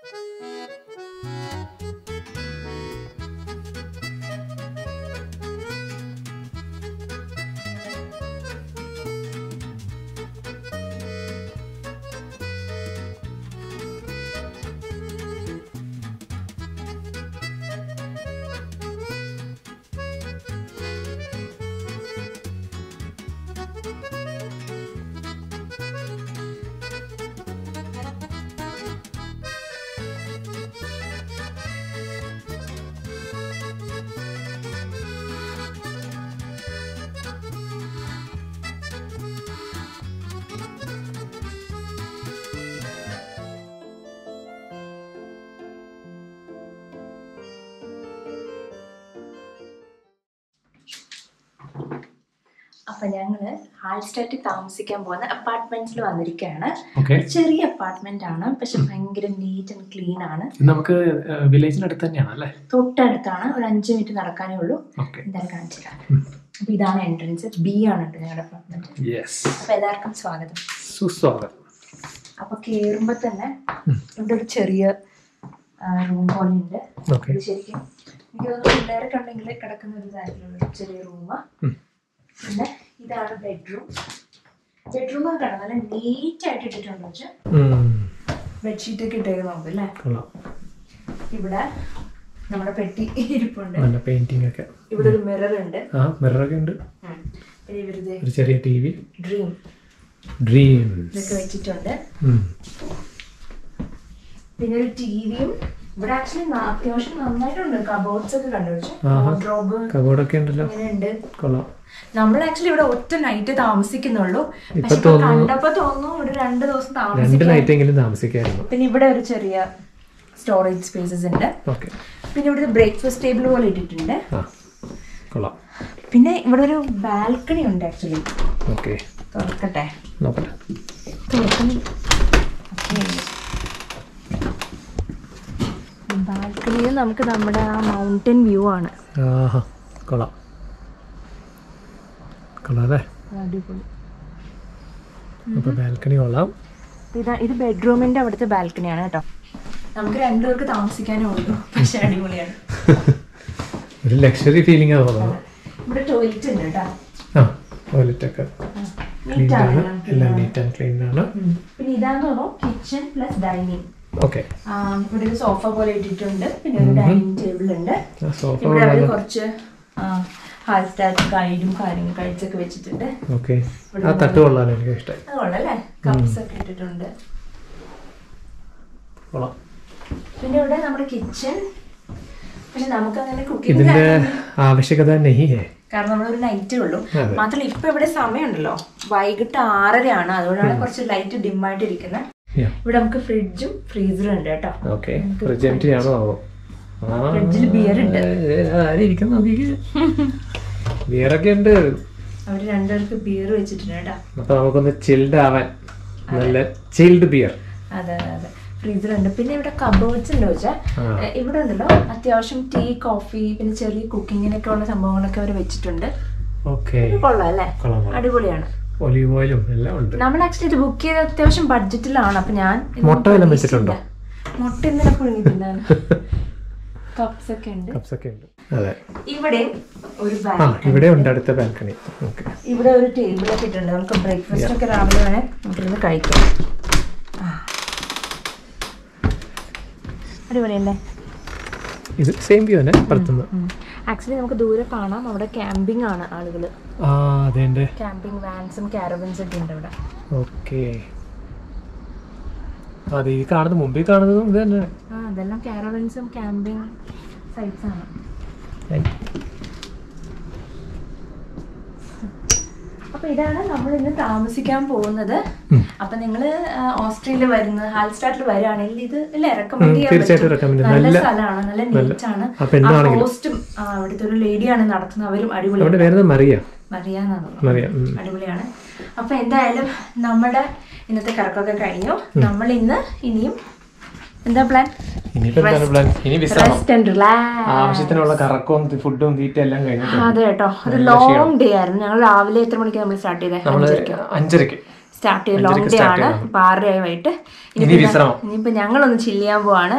അപ്പൊ ഞങ്ങള് ഹാൾസ്റ്റാറ്റിൽ താമസിക്കാൻ പോകുന്ന അപ്പാർട്ട്മെന്റ്സിൽ വന്നിരിക്കുകയാണ് ഓക്കെ ചെറിയ അപ്പാർട്ട്മെന്റ് ആണ് പക്ഷെ ഭയങ്കര നീറ്റ് ആൻഡ് ക്ലീൻ ആണ് നമുക്ക് വില്ലേജിനടുത്ത് തന്നെയാണ് അല്ലേ തൊട്ടടുത്താണ് ഒരു അഞ്ച് മിനിറ്റ് നടക്കാനേ ഉള്ളൂ ഓക്കെ എന്തായാലും കാണിച്ചിട്ടാണ് അപ്പൊ ഇതാണ് എൻട്രൻസ് ബി ആണ് കേട്ടോ ഞങ്ങളുടെ അപ്പാർട്ട്മെന്റ് യെസ് അപ്പൊ എല്ലാവർക്കും സ്വാഗതം സുസ്വാഗതം അപ്പൊ കേറുമ്പോ തന്നെ ഉം. ഇവിടെ ഒരു ചെറിയ റൂം പോലെ ഉണ്ട് ഓക്കെ ഇത് ശരിക്കും എനിക്ക് തോന്നുന്നു പിള്ളേരൊക്കെ ഉണ്ടെങ്കിൽ കിടക്കുന്ന ഒരു കാര്യത്തിലുള്ള ഒരു ചെറിയ റൂം ഉം. പിന്നെ ഇതാണ് ബെഡ്റൂം ബെഡ്റൂം ഒക്കെ കാണാം നല്ല നീറ്റ് ആയിട്ട് ഇട്ടിട്ടുണ്ട് പക്ഷെ ബെഡ്ഷീറ്റ് ഒക്കെ ഇട്ടേക്ക് നോക്കും അല്ലേ കൊള്ളാം ഇവിടെ നമ്മുടെ പെട്ടി ഇരിപ്പുണ്ട് നല്ല പെയിന്റിംഗ് ഒക്കെ ഇവിടെ ഒരു മിറർ ഉണ്ട് ആ മിററൊക്കെ ഉണ്ട് ഉം. പിന്നെ ഇവരുടെ ഒരു ചെറിയ ടി വി ഡ്രീം ഡ്രീംസ് ഇതൊക്കെ വെച്ചിട്ടുണ്ട് ഉം. പിന്നെ ഒരു ടിവിയും ഇവിടെ ആക്ച്വലി അത്യാവശ്യം നന്നായിട്ടുണ്ട് കബോർഡ്സ് ഒക്കെ കണ്ടു ആഹാ. വാർഡ്രോബ് കബോർഡൊക്കെ ഉണ്ടല്ലോ ഇങ്ങനെ ഉണ്ട് കൊള്ളാം നമ്മൾ ആക്ച്വലി ഇവിടെ ഒറ്റ നൈറ്റ് താമസിക്കുന്നുള്ളൂ ഇപ്പൊ പക്ഷെ ഇപ്പൊ തോന്നുന്നു കണ്ടപ്പോ തോന്നുന്നു ഇവിടെ രണ്ട് ദിവസം രണ്ട് താമസിക്കാൻ നൈറ്റ് എങ്കിലും താമസിക്കായിരുന്നു പിന്നെ ഇവിടെ ഒരു ചെറിയ സ്റ്റോറേജ് സ്പേസസ് ഉണ്ട് ഓക്കെ പിന്നെ ഇവിടെ ബ്രേക്ക്ഫാസ്റ്റ് ടേബിൾ പോലെ ഇട്ടിട്ടുണ്ട് ആ കൊള്ളാം പിന്നെ ഇവിടെ ഒരു ബാൽക്കണി ഉണ്ട് ആക്ച്വലി ഓക്കെ തുറക്കട്ടെ നോക്കട്ടെ തുറക്കണി ബാൽക്കണിയിൽ നമുക്ക് നമ്മുടെ ആ മൗണ്ടൻ വ്യൂ ആണ് ആഹാ കൊള്ളാം കൊള്ളാം അല്ലേ അടിപൊളി അപ്പൊ ബാൽക്കണി കൊള്ളാം ഇതാ ഇത് ബെഡ്റൂമിന്റെ അവിടുത്തെ ബാൽക്കണിയാണ് കേട്ടോ നമുക്ക് രണ്ടുപേർക്ക് താമസിക്കാനേ ഉള്ളൂ പക്ഷെ അടിപൊളിയാണ് ഒരു ലക്ഷറി ഫീലിംഗ് ആണ് തോന്നുന്നത് ഇവിടെ ടോയ്ലറ്റ് ഉണ്ട് കേട്ടോ ആ ടോയ്ലറ്റ് ഒക്കെ ക്ലീൻ നീറ്റ് ആണ് ആണ് എല്ലാം നീറ്റ് ആൻഡ് ക്ലീൻ ആണ് ഉം. പിന്നെ ഇതാന്ന് പറഞ്ഞാൽ കിച്ചൺ പ്ലസ് ഡൈനിങ് ഓക്കെ ഇവിടെ ഒരു സോഫ പോലെ ഇട്ടിട്ടുണ്ട് പിന്നെ ഒരു ഡൈനിങ് ടേബിൾ ഉണ്ട് സോഫ ഇവിടെ അവര് കൊള്ളാലോ കുറച്ച് ഹാൾസ്റ്റാറ്റ് ഗൈഡും കാര്യങ്ങളും കഴിച്ചൊക്കെ വെച്ചിട്ടുണ്ട് ഓക്കെ ആ തട്ട് കൊള്ളാലോ എനിക്ക് ഇഷ്ടമായി അത് കൊള്ളാല്ലേ കപ്സ് ഒക്കെ ഇട്ടിട്ടുണ്ട് കൊള്ളാം പിന്നെ ഇവിടെ നമ്മുടെ കിച്ചൺ പക്ഷെ നമുക്ക് അങ്ങനെ കുക്കിംഗ് ഇതിന്റെ ആവശ്യകത നെയ്യേ കാരണം നമ്മളൊരു നൈറ്റേ ഉള്ളൂ അതെ. മാത്രമല്ല ഇപ്പൊ ഇവിടെ സമയമുണ്ടല്ലോ വൈകിട്ട് ആറരയാണ് അതുകൊണ്ടാണ് കുറച്ച് ലൈറ്റ് ഡിം ആയിട്ട് ഇരിക്കുന്നത് ഇവിടെ നമുക്ക് ഫ്രിഡ്ജും ഫ്രീസറും ഉണ്ട് കേട്ടോ ഓക്കെ ഫ്രിഡ്ജ് എംറ്റി ആണോ ആവോ ഫ്രിഡ്ജിൽ ബിയർ ഉണ്ട് ആരിക്കും നോക്കിക്ക് ബിയറൊക്കെ ഉണ്ട് അവര് രണ്ടുപേർക്ക് ബിയർ വെച്ചിട്ടുണ്ട് കേട്ടോ അപ്പൊ നമുക്കൊന്ന് ചിൽഡ് ആവാൻ നല്ല ചിൽഡ് ബിയർ അതെ അതെ അതെ ഫ്രീസർ ഉണ്ട് പിന്നെ ഇവിടെ കബേർഡ്സ് ഉണ്ട് വെച്ചാൽ ആ. ഇവിടെ ഉണ്ടല്ലോ അത്യാവശ്യം ടീ കോഫി പിന്നെ ചെറിയ കുക്കിങ്ങിനൊക്കെ ഉള്ള സംഭവങ്ങളൊക്കെ അവർ വെച്ചിട്ടുണ്ട് ഓക്കെ കൊള്ളാം അല്ലേ കൊള്ളാം കൊള്ളാം അടിപൊളിയാണ് ഒലിവ് ഓയിലും എല്ലാം ഉണ്ട് നമ്മൾ ആക്ച്വലി ഇത് ബുക്ക് ചെയ്ത് അത്യാവശ്യം ബഡ്ജറ്റിലാണ് അപ്പൊ ഞാൻ ഇതൊന്നും മുട്ട വല്ലതും പ്രതീക്ഷിച്ചില്ല. വെച്ചിട്ടുണ്ടോ? മുട്ട ഇന്നലെ പുഴുങ്ങിയിട്ടുണ്ടാണ് കപ്സ് ഒക്കെ ഉണ്ട് കപ്സ് ഒക്കെ ഉണ്ട് അതെ ഇവിടെ ഒരു ആ ബാഗ് ഇവിടെ ഉണ്ട് അടുത്ത ബാൽക്കണി ഓക്കെ ഇവിടെ ഒരു ടേബിൾ ഒക്കെ ഇട്ടുണ്ട് നമുക്ക് ബ്രേക്ക്ഫാസ്റ്റ് ഒക്കെ രാവിലെ വേണേ നമുക്കിരുന്ന് കഴിക്കാം ആ. അടിപൊളിയല്ലേ ഇത് സെയിം വ്യൂ തന്നെ പുറത്തുനിന്ന് ആക്ച്വലി നമുക്ക് ദൂരെ കാണാം അവിടെ ക്യാമ്പിംഗ് ആണ് ആളുകൾ ആ അതെ ക്യാമ്പിംഗ് വാൻസും കാരവൻസ് ഒക്കെ ഉണ്ട് ഇവിടെ ഓക്കെ അതെ ഈ കാണുന്നത് മുമ്പിൽ കാണുന്നതും ഇത് തന്നെ ആ അതെല്ലാം കാരവൻസും ക്യാമ്പിംഗ് സൈറ്റ്സ് ആണ് അപ്പൊ ഇതാണ് നമ്മൾ ഇന്ന് താമസിക്കാൻ പോകുന്നത് ഉം. അപ്പൊ നിങ്ങള് ഓസ്ട്രേലിയ വരുന്നത് ഹാൽസ്റ്റാറ്റിൽ വരികയാണെങ്കിൽ ഇത് അല്ലേ റെക്കമെൻഡ് ചെയ്യാൻ തീർച്ചയായിട്ടും പറ്റും. recommend ചെയ്യാം. നല്ല നല്ല- സ്ഥലമാണ് നല്ല നീറ്റ് ആണ് ആ പെണ്ണാണെങ്കിലും. ഹോസ്റ്റും അവിടുത്തെ ഒരു ലേഡിയാണ് നടത്തുന്നത് അവരും അടിപൊളി അവിടെ വരുന്നത് മറിയ മറിയാന്നാണ് മറിയ ഉം. അടിപൊളിയാണ് അപ്പൊ എന്തായാലും നമ്മുടെ ഇന്നത്തെ കറക്കമൊക്കെ കഴിഞ്ഞു നമ്മൾ ഇന്ന് ഇനിയും എന്താ പ്ലാൻ ഇനിയിപ്പോ എന്താണ് പ്ലാൻ ഇനി വിശ്രമം റെസ്റ്റ് ആൻഡ് റിലാക്സ് ആവശ്യത്തിനുള്ള കറക്കവും ഫുഡും തീറ്റ എല്ലാം കഴിഞ്ഞിട്ടുണ്ട് അതെ കേട്ടോ ഒരു ലോങ് ഡേ ആയിരുന്നു ഞങ്ങൾ രാവിലെ എത്ര മണിക്ക് നമ്മൾ സ്റ്റാർട്ട് ചെയ്തത് നമ്മള് അഞ്ചരക്ക് സ്റ്റാർട്ട് ചെയ്യും അഞ്ചരയ്ക്ക് ലോങ് ഡേ start ആണ് ചെയ്യണം. ഇപ്പൊ ആറര വൈകിട്ട് ഇനി ഇനിയിപ്പോ വിശ്രമം. ഇനിയിപ്പോ ഞങ്ങളൊന്ന് ചില്ല് ചെയ്യാൻ പോവാണ്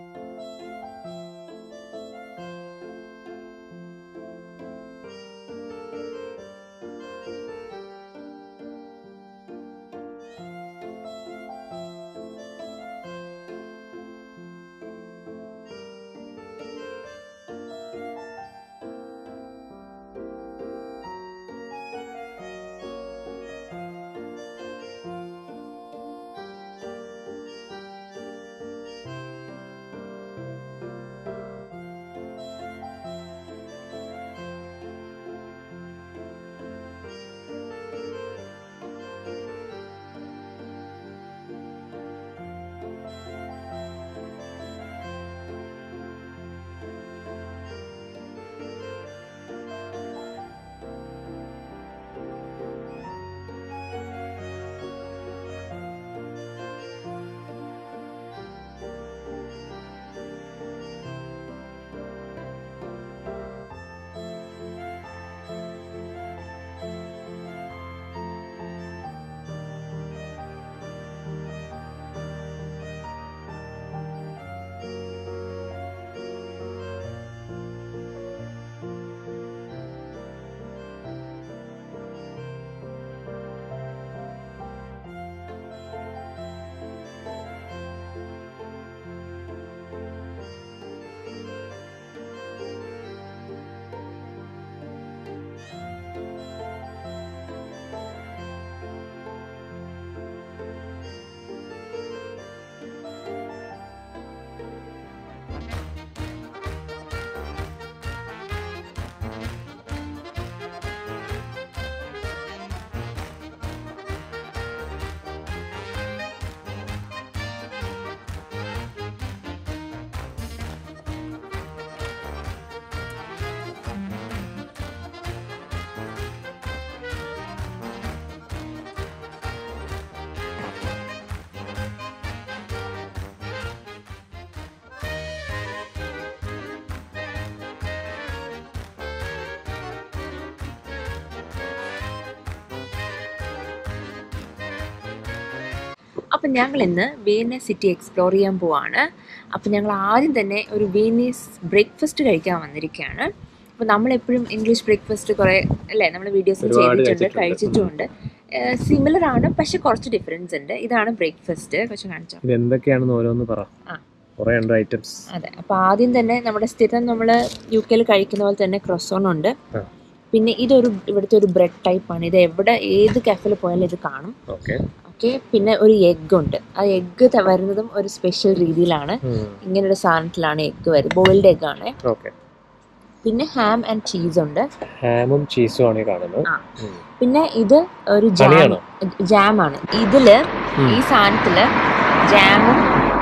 അപ്പം ഞങ്ങൾ ഇന്ന് വീനസ് സിറ്റി എക്സ്പ്ലോർ ചെയ്യാൻ പോവാണ് അപ്പം ഞങ്ങൾ ആദ്യം തന്നെ ഒരു വീനീസ് ബ്രേക്ക്ഫാസ്റ്റ് കഴിക്കാൻ വന്നിരിക്കുകയാണ് അപ്പോൾ നമ്മളെപ്പോഴും ഇംഗ്ലീഷ് ബ്രേക്ക്ഫാസ്റ്റ് കുറേ അല്ലേ നമ്മൾ വീഡിയോസ് ഒരുപാട് ചെയ്തിട്ടുണ്ട് കഴിച്ചിട്ടുണ്ട്. കഴിച്ചിട്ടുമുണ്ട് സിമിലർ ആണ് പക്ഷെ കുറച്ച് ഡിഫറൻസ് ഉണ്ട് ഇതാണ് ബ്രേക്ക്ഫാസ്റ്റ് കുറച്ച് കാണിച്ചോ ഇത് എന്തൊക്കെയാണെന്ന് ഓരോന്ന് പറ ആ. കുറെ ഉണ്ട് ഐറ്റംസ് അതെ അപ്പോൾ ആദ്യം തന്നെ നമ്മുടെ സ്ഥിരം നമ്മൾ യു കെയിൽ കഴിക്കുന്ന പോലെ തന്നെ ക്രൊസോൺ ഉണ്ട് ആ. പിന്നെ ഇതൊരു ഇവിടുത്തെ ഒരു ബ്രെഡ് ടൈപ്പ് ആണ് ഇത് എവിടെ ഏത് കഫേയിൽ പോയാലും ഇത് കാണും ഓക്കെ ഓക്കെ പിന്നെ ഒരു എഗ് ഉണ്ട് ആ എഗ്ഗ് വരുന്നതും ഒരു സ്പെഷ്യൽ രീതിയിലാണ് ഇങ്ങനൊരു സാധനത്തിലാണ് എഗ്ഗ് വരുന്നത് ബോയിൽഡ് എഗ് ആണ് ഓക്കെ പിന്നെ ഹാം ആൻഡ് ചീസ് ഉണ്ട് ഹാമും ചീസും ആണ് ഈ കാണുന്നത് ആ. പിന്നെ ഇത് ഒരു ജാം ഹണിയാണോ ജാം ആണ് ഇതില് ഈ സാധനത്തില് ജാമും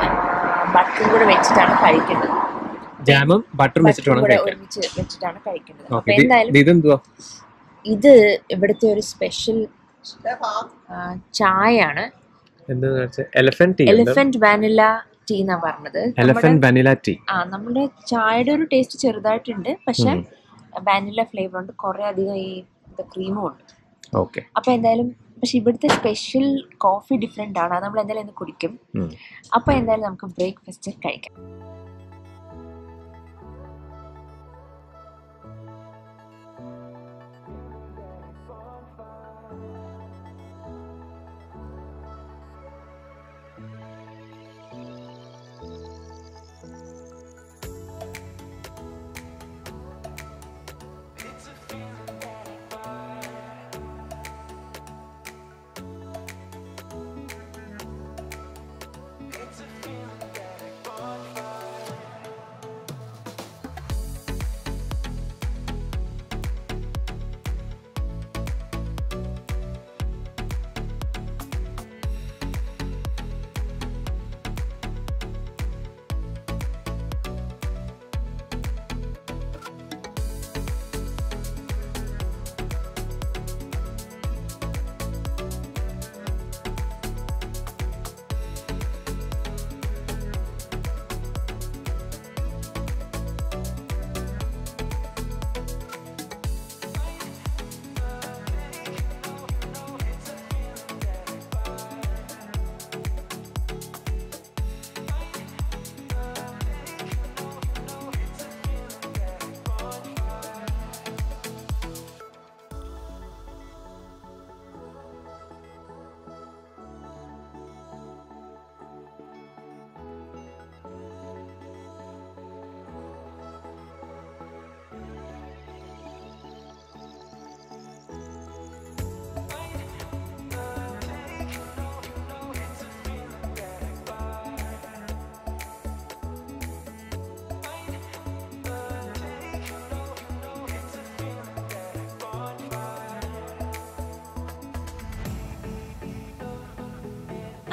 ബട്ടറും കൂടെ വെച്ചിട്ടാണ് കഴിക്കേണ്ടത് ജാമും ബട്ടറും വെച്ചിട്ട് ബട്ടറും വേണം കൂടെ കഴിക്കാൻ ഒരുമിച്ച് വെച്ചിട്ടാണ് കഴിക്കേണ്ടത് അപ്പൊ ഓക്കെ എന്തായാലും ഇതെന്തുവാ ഇത് ഇവിടുത്തെ ഒരു സ്പെഷ്യൽ ചായയാണ് എന്താ elephant tea elephant vanilla tea എന്നാ പറഞ്ഞത് നമ്മുടെ എലഫന്റ് വനില ടീ ആ നമ്മുടെ ചായയുടെ ഒരു ടേസ്റ്റ് ചെറുതായിട്ടുണ്ട് പക്ഷെ വാനില ഫ്ലേവർ ഉണ്ട് കുറെ അധികം ഈ ക്രീമും ഉണ്ട് ഓക്കെ അപ്പൊ എന്തായാലും പക്ഷെ ഇവിടുത്തെ സ്പെഷ്യൽ കോഫി ഡിഫറെന്റ് ആണ് അത് നമ്മൾ എന്തായാലും ഇന്ന് കുടിക്കും അപ്പൊ എന്തായാലും നമുക്ക് ബ്രേക്ക്ഫാസ്റ്റ് കഴിക്കാം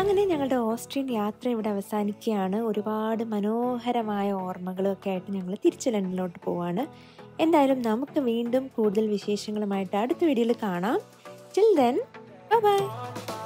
അങ്ങനെ ഞങ്ങളുടെ ഓസ്ട്രിയൻ യാത്ര ഇവിടെ അവസാനിക്കുകയാണ് ഒരുപാട് മനോഹരമായ ഓർമ്മകളൊക്കെ ആയിട്ട് ഞങ്ങൾ തിരിച്ച് ലണ്ടനിലോട്ട് പോവാണ് എന്തായാലും നമുക്ക് വീണ്ടും കൂടുതൽ വിശേഷങ്ങളുമായിട്ട് അടുത്ത വീഡിയോയിൽ കാണാം ടിൽ ദെൻ ബൈ